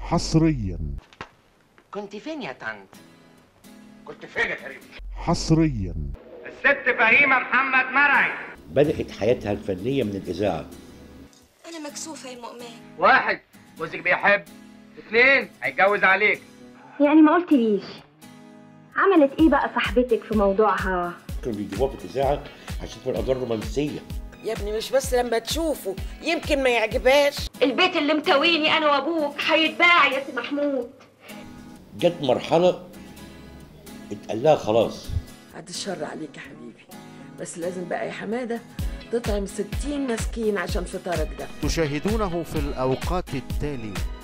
حصريا كنت فين يا طنط كنت فين يا كريم حصريا الست فهيمه محمد مرعي بدأت حياتها الفنية من الإذاعة أنا مكسوفة يا مؤمن واحد جوزك بيحب اثنين هيتجوز عليك يعني ما قلتليش عملت ايه بقى صاحبتك في موضوعها كانوا بيجيبوها في الإذاعة عشان تبقى الأدوار رومانسية يا ابني مش بس لما تشوفه يمكن ما يعجبهاش البيت اللي مكويني انا وابوك هيتباع يا سي محمود جت مرحلة اتقال لها خلاص بعد الشر عليك يا حبيبي بس لازم بقى يا حماده تطعم ستين مسكين عشان فطارك ده تشاهدونه في الأوقات التالية